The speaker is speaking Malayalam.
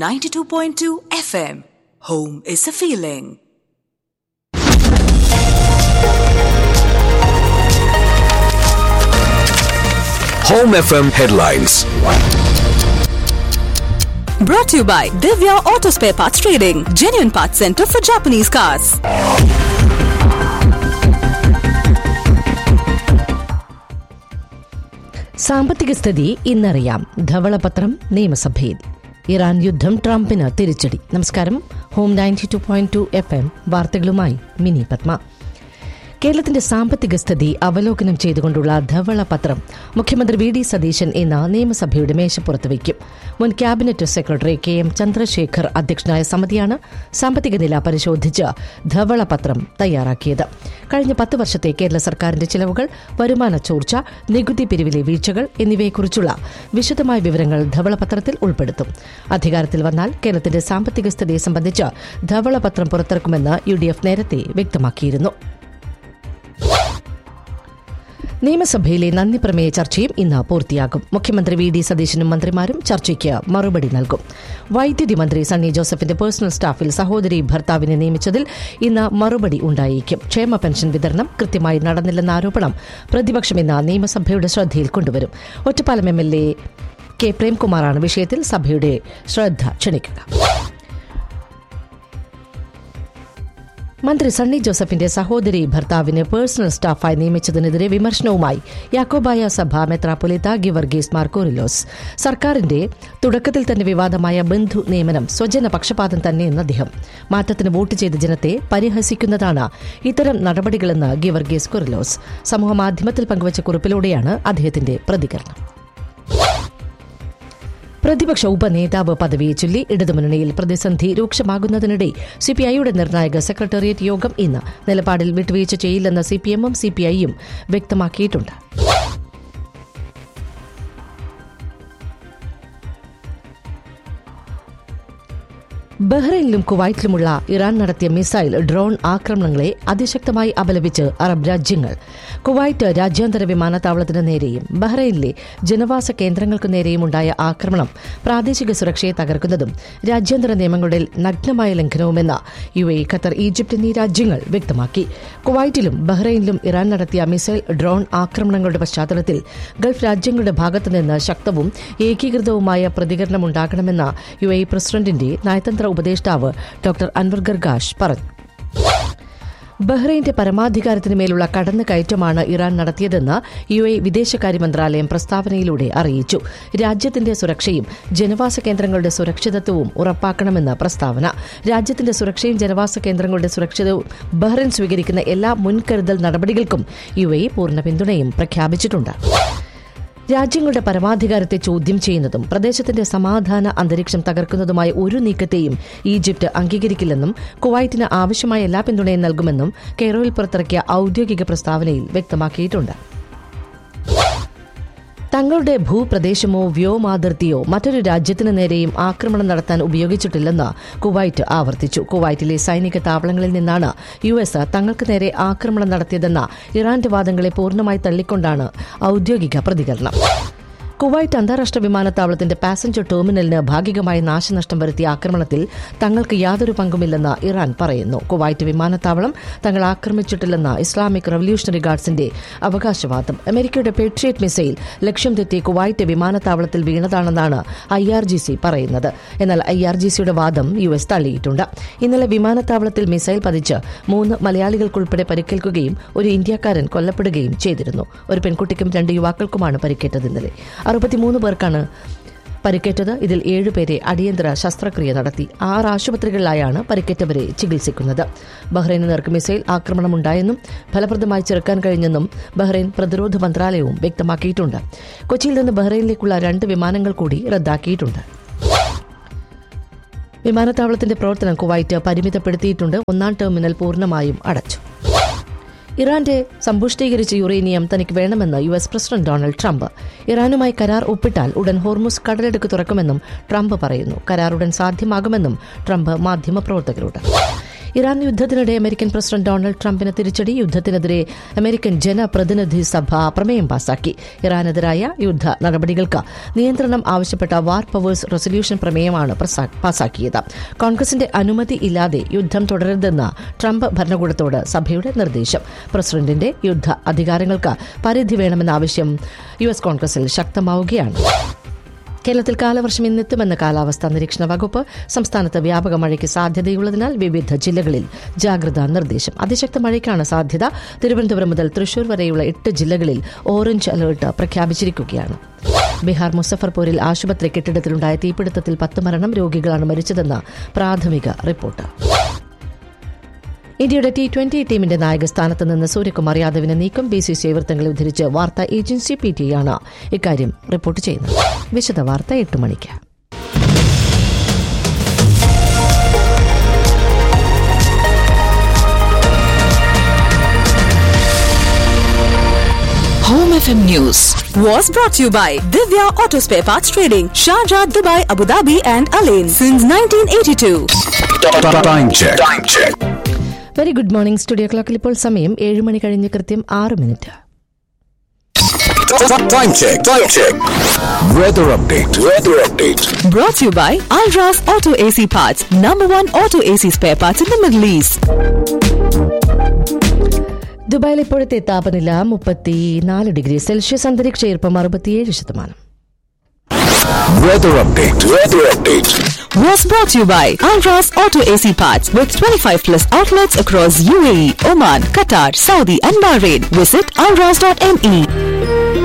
92.2 FM. Home is a feeling. Home FM headlines. Brought to you by Divya Auto Spare Parts Trading, genuine parts center for Japanese cars. സാമ്പത്തിക സ്ഥിതി ഇന്നറിയാം ധവളപത്രം നിയമസഭയിൽ ഇറാൻ യുദ്ധം ട്രംപിന് തിരിച്ചടി നമസ്കാരം home ninety two point two F M വാർത്തകളുമായി മിനി പത്മ കേരളത്തിന്റെ സാമ്പത്തിക സ്ഥിതി അവലോകനം ചെയ്തുകൊണ്ടുള്ള ധവള പത്രം മുഖ്യമന്ത്രി വി ഡി സതീശൻ ഇന്ന് നിയമസഭയുടെ മേശപ്പുറത്ത് വയ്ക്കും മുൻ cabinet secretary K M Chandrasekhar അധ്യക്ഷനായ സമിതിയാണ് സാമ്പത്തിക നില പരിശോധിച്ച് ധവള പത്രം തയ്യാറാക്കിയത് കഴിഞ്ഞ പത്ത് വർഷത്തെ കേരള സർക്കാരിന്റെ ചിലവുകൾ വരുമാന ചോർച്ച നികുതി പിരിവിലെ വീഴ്ചകൾ എന്നിവയെക്കുറിച്ചുള്ള വിശദമായ വിവരങ്ങൾ ധവളപത്രത്തിൽ ഉൾപ്പെടുത്തും അധികാരത്തിൽ വന്നാൽ കേരളത്തിന്റെ സാമ്പത്തിക സ്ഥിതിയെ സംബന്ധിച്ച് ധവളപത്രം പുറത്തിറക്കുമെന്ന് യു ഡി എഫ് നേരത്തെ വ്യക്തമാക്കിയിരുന്നു നിയമസഭയിലെ നന്ദി പ്രമേയ ചർച്ചയും ഇന്ന് പൂർത്തിയാകും മുഖ്യമന്ത്രി വി ഡി സതീശനും മന്ത്രിമാരും ചർച്ചയ്ക്ക് മറുപടി നൽകും വൈദ്യുതി മന്ത്രി സണ്ണി ജോസഫിന്റെ പേഴ്സണൽ സ്റ്റാഫിൽ സഹോദരി ഭർത്താവിനെ നിയമിച്ചതിൽ ഇന്ന് മറുപടി ഉണ്ടായേക്കും ക്ഷേമ പെൻഷൻ വിതരണം കൃത്യമായി നടന്നില്ലെന്ന ആരോപണം പ്രതിപക്ഷം ഇന്ന് നിയമസഭയുടെ ശ്രദ്ധയിൽ കൊണ്ടുവരും Ottapalam M L A K പ്രേംകുമാറാണ് വിഷയത്തിൽ സഭയുടെ ശ്രദ്ധ ക്ഷണിക്കുക മന്ത്രി സണ്ണി ജോസഫിന്റെ സഹോദരി ഭർത്താവിന് പേഴ്സണൽ സ്റ്റാഫായി നിയമിച്ചതിനെതിരെ വിമർശനവുമായി യാക്കോബായ സഭ മെത്രാപ്പൊലിത്ത ഗിവർഗീസ് മാർക്കോറിലോസ് സർക്കാരിന്റെ തുടക്കത്തിൽ തന്നെ വിവാദമായ ബന്ധു നിയമനം സ്വജന പക്ഷപാതം തന്നെയെന്ന് അദ്ദേഹം മാറ്റത്തിന് വോട്ട് ചെയ്ത ജനത്തെ പരിഹസിക്കുന്നതാണ് ഇത്തരം നടപടികളെന്ന് ഗിവർഗീസ് കൊറിലോസ് സമൂഹമാധ്യമത്തിൽ പങ്കുവച്ച കുറിപ്പിലൂടെയാണ് അദ്ദേഹത്തിന്റെ പ്രതികരണം പ്രതിപക്ഷ ഉപനേതാവ് പദവിയെ ചൊല്ലി ഇടതുമുന്നണിയിൽ പ്രതിസന്ധി രൂക്ഷമാകുന്നതിനിടെ സിപിഐയുടെ നിർണായക സെക്രട്ടേറിയറ്റ് യോഗം ഇന്ന് നിലപാടിൽ വിട്ടുവീഴ്ച ചെയ്യില്ലെന്ന് സിപിഎമ്മും സിപിഐയും വ്യക്തമാക്കിയിട്ടുണ്ട് ബഹ്റൈനിലും കുവൈറ്റിലുമുള്ള ഇറാൻ നടത്തിയ മിസൈൽ ഡ്രോൺ ആക്രമണങ്ങളെ അതിശക്തമായി അപലപിച്ച് അറബ് രാജ്യങ്ങൾ കുവൈറ്റ് രാജ്യാന്തര വിമാനത്താവളത്തിന് നേരെയും ബഹ്റൈനിലെ ജനവാസ കേന്ദ്രങ്ങൾക്കു നേരെയും ഉണ്ടായ ആക്രമണം പ്രാദേശിക സുരക്ഷയെ തകർക്കുന്നതും രാജ്യാന്തര നിയമങ്ങളുടെ നഗ്നമായ ലംഘനവുമെന്ന് യു എ ഖത്തർ ഈജിപ്ത് എന്നീ രാജ്യങ്ങൾ വ്യക്തമാക്കി കുവൈറ്റിലും ബഹ്റൈനിലും ഇറാൻ നടത്തിയ മിസൈൽ ഡ്രോൺ ആക്രമണങ്ങളുടെ പശ്ചാത്തലത്തിൽ ഗൾഫ് രാജ്യങ്ങളുടെ ഭാഗത്തുനിന്ന് ശക്തവും ഏകീകൃതവുമായ പ്രതികരണമുണ്ടാകണമെന്ന യു എ പ്രസിഡന്റിന്റെ നയതന്ത്ര ഉപദേഷ്ടാവ് ഡോക്ടർ അൻവർ ഗർഗാഷ് പറഞ്ഞു ബഹ്റൈന്റെ പരമാധികാരത്തിന് മേലുള്ള കടന്നുകയറ്റമാണ് ഇറാൻ നടത്തിയതെന്ന് യു എ വിദേശകാര്യ മന്ത്രാലയം പ്രസ്താവനയിലൂടെ അറിയിച്ചു രാജ്യത്തിന്റെ സുരക്ഷയും ജനവാസ കേന്ദ്രങ്ങളുടെ സുരക്ഷിതത്വവും ഉറപ്പാക്കണമെന്ന് പ്രസ്താവന രാജ്യത്തിന്റെ സുരക്ഷയും ജനവാസ കേന്ദ്രങ്ങളുടെ സുരക്ഷിതവും ബഹ്റൈൻ സ്വീകരിക്കുന്ന എല്ലാ മുൻകരുതൽ നടപടികൾക്കും യു എ പൂർണ്ണ പിന്തുണയും പ്രഖ്യാപിച്ചിട്ടുണ്ട് രാജ്യങ്ങളുടെ പരമാധികാരത്തെ ചോദ്യം ചെയ്യുന്നതും പ്രദേശത്തിന്റെ സമാധാന അന്തരീക്ഷം തകർക്കുന്നതുമായ ഒരു നീക്കത്തെയും ഈജിപ്ത് അംഗീകരിക്കില്ലെന്നും കുവൈറ്റിന് ആവശ്യമായ എല്ലാ പിന്തുണയും നൽകുമെന്നും കെയ്റോയിൽ പുറത്തിറക്കിയ ഔദ്യോഗിക പ്രസ്താവനയിൽ വ്യക്തമാക്കിയിട്ടുണ്ട് തങ്ങളുടെ ഭൂപ്രദേശമോ വ്യോമാതിർത്തിയോ മറ്റൊരു രാജ്യത്തിന് നേരെയും ആക്രമണം നടത്താൻ ഉപയോഗിച്ചിട്ടില്ലെന്ന് കുവൈറ്റ് ആവർത്തിച്ചു കുവൈറ്റിലെ സൈനിക താവളങ്ങളിൽ നിന്നാണ് യു എസ് തങ്ങൾക്ക് നേരെ ആക്രമണം നടത്തിയതെന്ന ഇറാന്റെ വാദങ്ങളെ പൂർണ്ണമായി തള്ളിക്കൊണ്ടാണ് ഔദ്യോഗിക പ്രതികരണം കുവൈറ്റ് അന്താരാഷ്ട്ര വിമാനത്താവളത്തിന്റെ പാസഞ്ചർ ടെർമിനലിന് ഭാഗികമായ നാശനഷ്ടം വരുത്തിയ ആക്രമണത്തിൽ തങ്ങൾക്ക് യാതൊരു പങ്കുമില്ലെന്ന് ഇറാൻ പറയുന്നു കുവൈറ്റ് വിമാനത്താവളം തങ്ങൾ ആക്രമിച്ചിട്ടില്ലെന്ന ഇസ്ലാമിക് റവല്യൂഷണറി ഗാർഡ്സിന്റെ അവകാശവാദം അമേരിക്കയുടെ പേട്രിയറ്റ് മിസൈൽ ലക്ഷ്യം തെറ്റി കുവൈറ്റ് വിമാനത്താവളത്തിൽ വീണതാണെന്നാണ് ഐ ആർ ജി സി പറയുന്നത് എന്നാൽ ഐ ആർ ജി സിയുടെ വാദം യു എസ് തള്ളിയിട്ടുണ്ട് ഇന്നലെ വിമാനത്താവളത്തിൽ മിസൈൽ പതിച്ച് മൂന്ന് മലയാളികൾക്കുൾപ്പെടെ പരിക്കേൽക്കുകയും ഒരു ഇന്ത്യക്കാരൻ കൊല്ലപ്പെടുകയും ചെയ്തിരുന്നു ഒരു പെൺകുട്ടിക്കും രണ്ട് യുവാക്കൾക്കുമാണ് പരിക്കേറ്റത് ഇന്നലെ അറുപത്തിമൂന്ന് പേർക്കാണ് പരിക്കേറ്റത് ഇതിൽ ഏഴുപേരെ അടിയന്തര ശസ്ത്രക്രിയ നടത്തി ആറ് ആശുപത്രികളിലായാണ് പരിക്കേറ്റവരെ ചികിത്സിക്കുന്നത് ബഹ്റൈന് നേർക്ക് മിസൈൽ ആക്രമണമുണ്ടായെന്നും ഫലപ്രദമായി ചെറുക്കാൻ കഴിഞ്ഞെന്നും ബഹ്റൈൻ പ്രതിരോധ മന്ത്രാലയവും വ്യക്തമാക്കിയിട്ടുണ്ട് കൊച്ചിയിൽ നിന്ന് ബഹ്റൈനിലേക്കുള്ള രണ്ട് വിമാനങ്ങൾ കൂടി റദ്ദാക്കിയിട്ടുണ്ട് വിമാനത്താവളത്തിന്റെ പ്രവർത്തനം കുവൈറ്റ് പരിമിതപ്പെടുത്തിയിട്ടുണ്ട് ഒന്നാം ടെർമിനൽ പൂർണ്ണമായും അടച്ചു ഇറാന്റെ സമ്പുഷ്ടീകരിച്ച യുറേനിയം തനിക്ക് വേണമെന്ന് U S president Donald Trump ഇറാനുമായി കരാർ ഒപ്പിട്ടാൽ ഉടൻ ഹോർമുസ് കടലെടുക്ക് തുറക്കുമെന്നും ട്രംപ് പറയുന്നു കരാർ ഉടൻ സാധ്യമാകുമെന്നും ട്രംപ് മാധ്യമപ്രവർത്തകരോട് ഇറാൻ യുദ്ധത്തിനിടെ അമേരിക്കൻ പ്രസിഡന്റ് ഡൊണാൾഡ് ട്രംപിന് തിരിച്ചടി യുദ്ധത്തിനെതിരെ അമേരിക്കൻ ജനപ്രതിനിധി സഭ പ്രമേയം പാസാക്കി ഇറാനെതിരായ യുദ്ധ നടപടികൾക്ക് നിയന്ത്രണം ആവശ്യപ്പെട്ട വാർ പവേഴ്സ് റെസൊല്യൂഷൻ പ്രമേയമാണ് പ്രസാ- പാസാക്കിയത് കോൺഗ്രസിന്റെ അനുമതി ഇല്ലാതെ യുദ്ധം തുടരരുതെന്ന ട്രംപ് ഭരണകൂടത്തോട് സഭയുടെ നിർദ്ദേശം പ്രസിഡന്റിന്റെ യുദ്ധ അധികാരങ്ങൾക്ക് പരിധി വേണമെന്ന ആവശ്യം യു എസ് കോൺഗ്രസിൽ ശക്തമാവുകയാണ് കേരളത്തിൽ കാലവർഷം ഇന്നെത്തുമെന്ന കാലാവസ്ഥാ നിരീക്ഷണ വകുപ്പ് സംസ്ഥാനത്ത് വ്യാപക മഴയ്ക്ക് സാധ്യതയുള്ളതിനാൽ വിവിധ ജില്ലകളിൽ ജാഗ്രതാ നിർദ്ദേശം അതിശക്ത മഴയ്ക്കാണ് സാധ്യത തിരുവനന്തപുരം മുതൽ തൃശൂർ വരെയുള്ള എട്ട് ജില്ലകളിൽ ഓറഞ്ച് അലർട്ട് പ്രഖ്യാപിച്ചിരിക്കുകയാണ് ബീഹാർ മുസഫർപൂരിൽ ആശുപത്രി കെട്ടിടത്തിലുണ്ടായ തീപിടുത്തത്തിൽ പത്ത് മരണം രോഗികളാണ് മരിച്ചതെന്ന് പ്രാഥമിക റിപ്പോർട്ട് ഇന്ത്യയുടെ ടി ട്വന്റി ടീമിന്റെ നായക സ്ഥാനത്ത് നിന്ന് സൂര്യകുമാർ യാദവിനെ നീക്കം ബി സി സി ഐ വൃത്തങ്ങളെ ഉദ്ധരിച്ച് വാർത്താ ഏജൻസി പി ടി ആണ് ഇക്കാര്യം റിപ്പോർട്ട് ചെയ്യുന്നത് വിശദ വാർത്ത എട്ട് മണിക്ക് Home FM News was brought to you by Divya Auto Spare Parts Trading, Sharjah, Dubai, Abu Dhabi, and Alain since 1982. Time check. Time check. Very good morning studio ക്ലോക്കിൽ ഇപ്പോൾ സമയം ഏഴ് മണി കഴിഞ്ഞ് കൃത്യം ആറ് minute Time check. Time check. Weather update. Weather update. Brought to you by Alras Auto AC Parts, number one auto AC spare parts in the Middle East. ദുബായിൽ ഇപ്പോഴത്തെ താപനില മുപ്പത്തി നാല് ഡിഗ്രി സെൽഷ്യസ് അന്തരീക്ഷ ഈർപ്പം അറുപത്തിയേഴ് ശതമാനം Weather update. Weather update. Was brought to you by Alras Auto AC Parts with 25 plus outlets across UAE, Oman, Qatar, Saudi, and Bahrain. Visit alras.me.